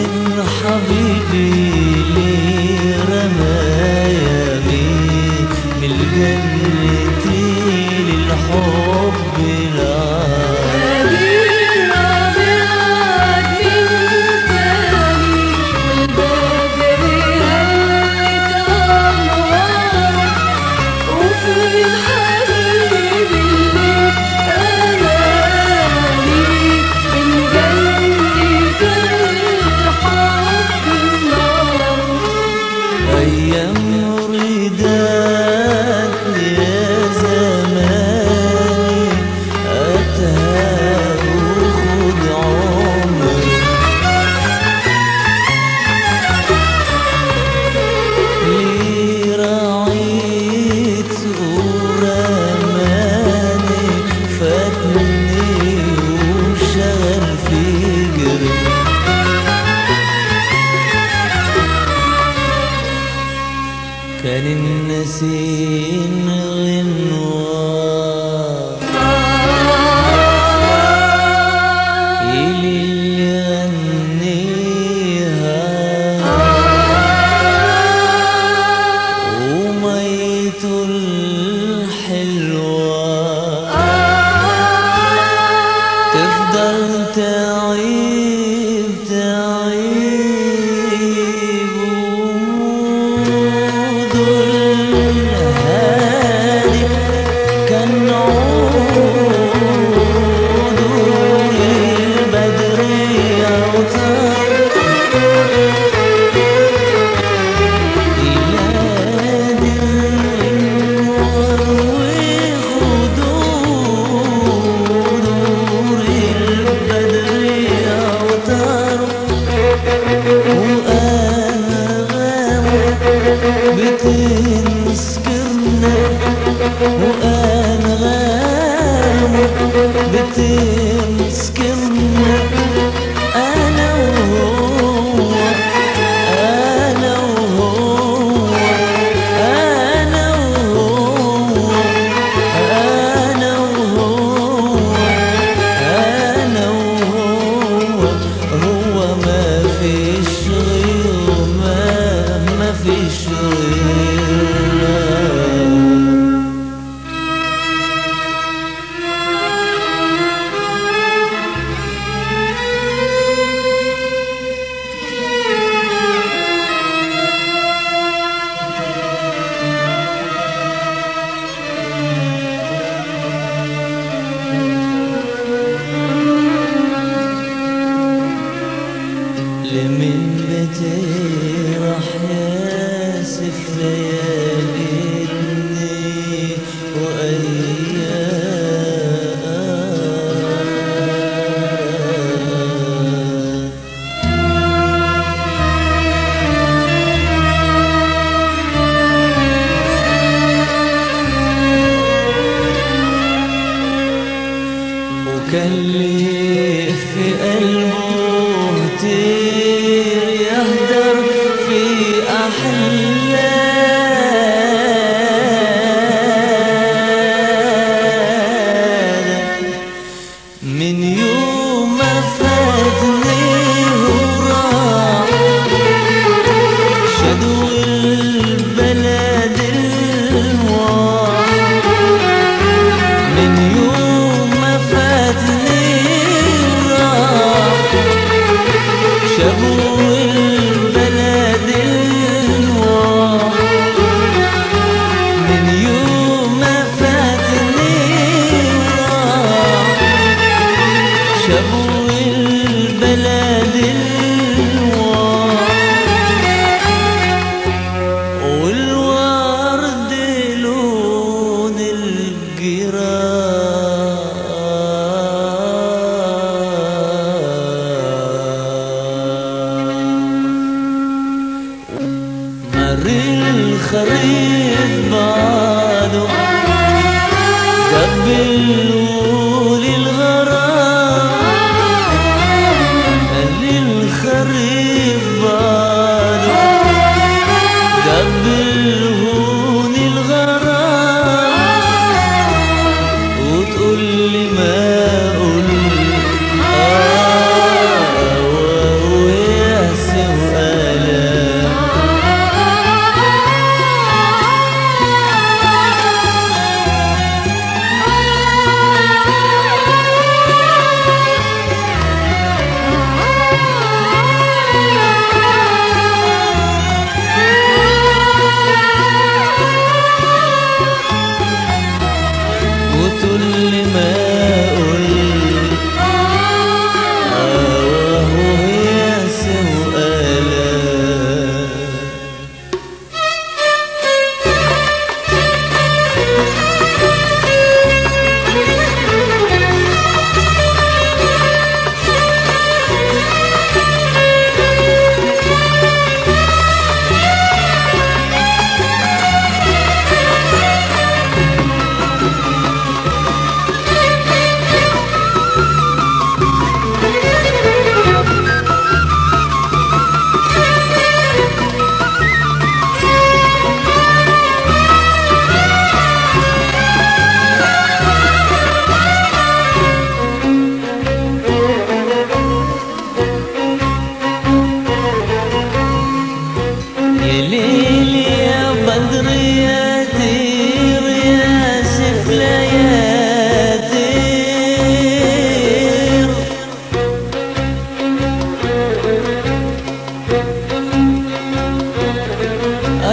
فين حبيبي ليه رمايا مين من جنتي للحب العالي أجينا بعد من تاني والبدر هلت أنواره وفين حبيبي اللي أماني من جنة الحب النار أيام رداك يا زماني أتها وخد عمري ليه راعيت ورماني فاتني وشغل فكري كان النسيم غنوة إلي يغنيها وميت الحلوة تفضل تعيب تعيب ومود الهادي كان عود البدر يوتر بلاد الأنوار وخدود البدر يوتر وأنغام بتنسكرنا وأنغام بتنسكرنا أنا وهو أنا وهو أنا وهو أنا وهو أنا وهو هو ما فيش غيره ما ما فيش غيره لمن بتروح ياسف لياليني وأيام وكان لي في قلبه طير يهدر في أحلام من يوم ما فاتني وراح شدو البلد الواح من يوم ما فاتني وراح شابوا البلد الواح من يوم ما فاتني وراح شابوا البلد الواح والورد لون الجيران مر الخريف بعده قبلوا للغرام قال الخريف بعده قبلهوني الغرام وتقول لي ما اقول آه ويا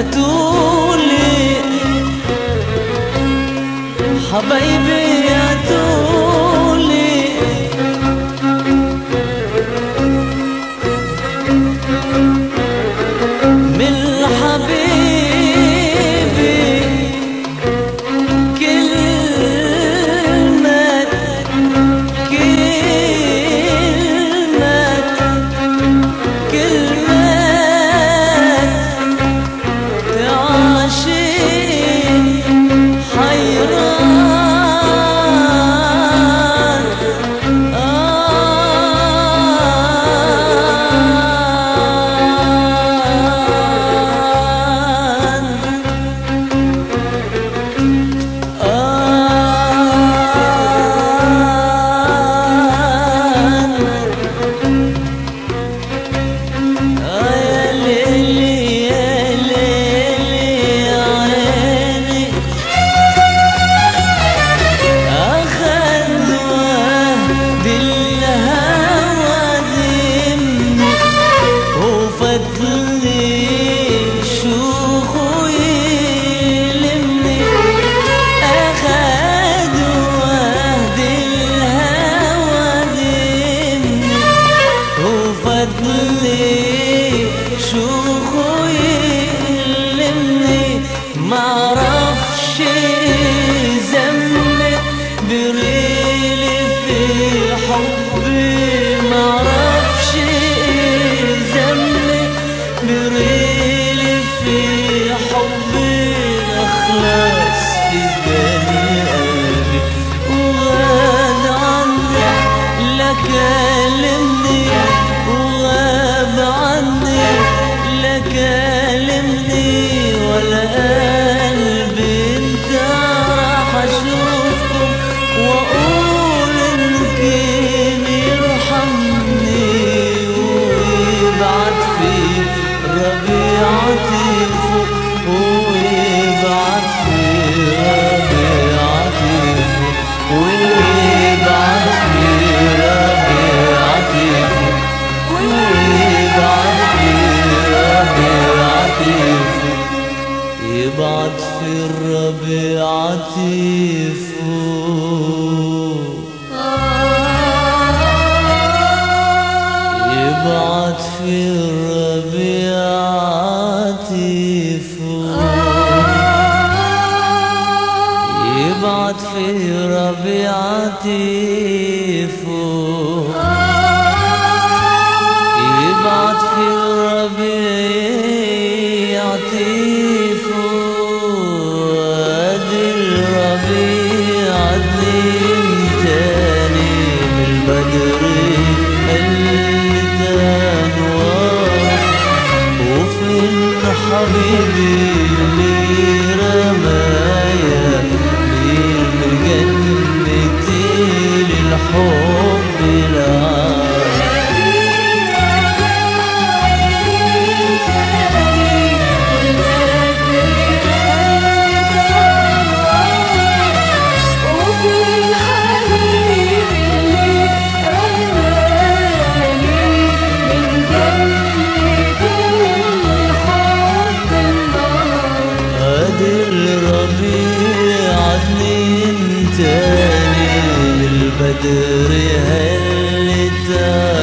هاتولي حبايبي هاتولي من حبيبي كلمة كلمة كلمات عاشق حيران آن آن يا ليلي يا ليلي يا عيني أخذ وهد الهوى ذمي وفتلي شوخه يلمني أخذ وهد الهوى ذمي وفضلي شوخه يلمني معرفش ذنبي بريلي في حبي معرفش ذنبي بريلي في حبي أخلص في بالي قلبي وغاد عني لا كلمني وغاب عني لا كلمني ولا قلبي انت راح اشوفكم واقول يمكن يرحمني ويبعت في ربيعتي فوق ويبعت في ربيعتي فوق ويبعت في ربيعتي فوق ويبعت في ربيعتي فوق يبعت في الربيعة فوق يبعت في الربيعة فوق يبعت في الربيعة فوق يبعت في الربيعة فوق ادي الربيع اتنين تاني بالبدر اللي تنوار وفين حبيبي اللي رمايا مين من جنتي للحب العار ادي الربيع اتنين تاني بالبدر هل